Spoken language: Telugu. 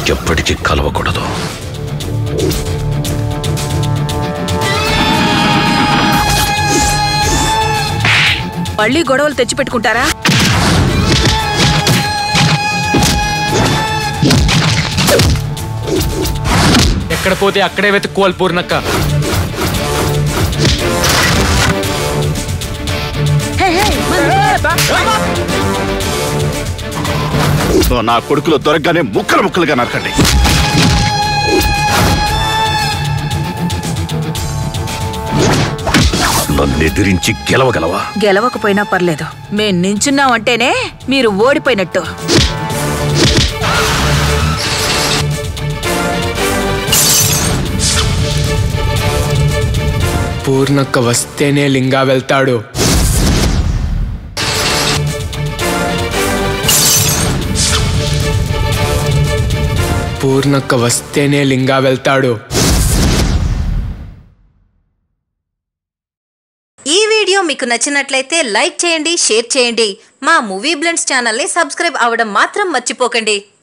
ఇంకెప్పటికీ కలవకూడదు మళ్ళీ గొడవలు తెచ్చిపెట్టుకుంటారా ఎక్కడ పోతే అక్కడే వెతుక్కోవాలి పూర్ణక్క సో నా కొడుకులు దొరకగానే ముక్కలు ముక్కలుగా నరకండి నన్ను ఎదిరించి గెలవగలవా గెలవకపోయినా పర్లేదు మేం నించున్నామంటేనే మీరు ఓడిపోయినట్టు పూర్ణక్క వస్తేనే లింగా వెళ్తాడు పూర్ణక్క వస్తేనే లింగా వెళ్తాడు ఈ వీడియో మీకు నచ్చినట్లయితే లైక్ చేయండి షేర్ చేయండి మా మూవీ బ్లెండ్స్ ఛానల్ని సబ్స్క్రైబ్ అవ్వడం మాత్రం మర్చిపోకండి